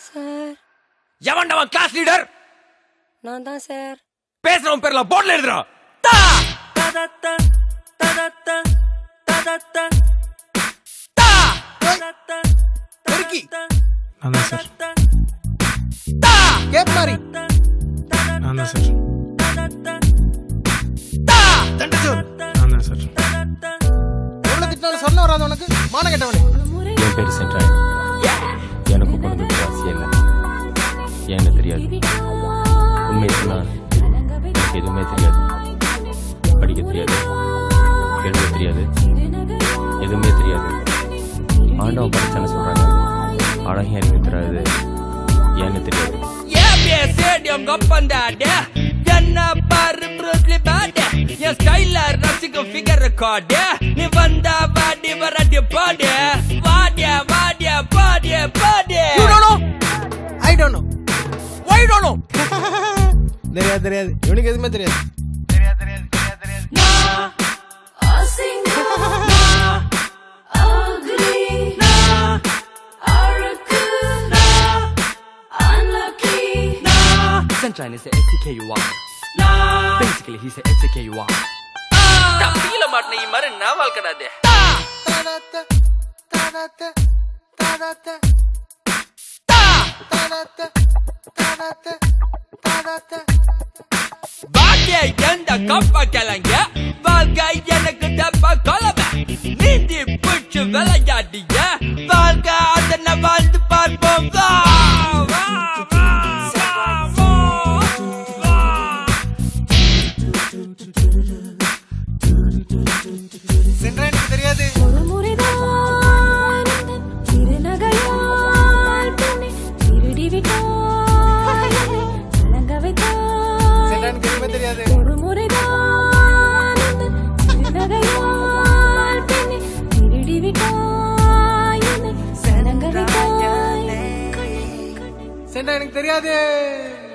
Sir எவன்டவன் class leader நான் தான் sir பேசுறவன் பேர்ல போர்ட்ல எழுதுறா பெருக்கி நான் தான் சார் கேப் மாதிரி நான் தான் சார் தண்டச்சோர் நான் தான் சார் எவ்வளவு திட்டினாலும் சொல்ல வராது உனக்கு மான கெட்டவனே என் பேர் சென்றாய் எனக்கு பொண்ணு அவசியம் இல்லை ஏன்னு தெரியாது உண்மையை சொன்னா எனக்கு எதுவுமே தெரியாது படிக்க தெரியாது எழுத தெரியாது எதுவுமே தெரியாது ஆண்டவன் படிச்சான்னு சொல்றாங்க அழகே எனக்கு தெரியாது ஏன்னு தெரியாது ஏபிஏ ஸ்டேடியம் கொப்பந்தாடு என்ன பாரு ப்ரூஸ்லி பாடு என் ஸ்டைல ரசிக்கும் ஃபிகர் ரெக்கார்டு நீ வந்தா வாடி வரடி பாடு வாடிய வாடிய பாடிய பாடு you don't know I don't know why don't know தெரியாது தெரியாது இவனுக்கு எதுவுமே தெரியாது Sunshine is a SDKUR. Basically, he's a SDKUR. தப்பியில மாட்டின இ மாதிரி நான் வாழ்க்கடாதே வாட்டிய எந்த கப்ப கிளங்க வாழ்க்கை எனக்கு டப்ப கொலவை நீந்தி பிடிச்சு விளையாடிய வாழ்க்கை அதனை வாழ்ந்து பார்ப்போம் வா, வா, வா, வா, வா, வா. சென்றா எனக்கு தெரியாது ஒரு முறைதான் திருநகையால் பெண்ணை திருடி விட்டாய் கலங்க வைத்தாய் சென்றா எனக்கு எதுவுமே தெரியாது ஒரு முறைதான் திருநகையால் பெண்ணை திருடி விட்டாய் என்னை கலங்க வைத்தாய் கண்ணே, கண்ணே. சென்றா எனக்கு தெரியாது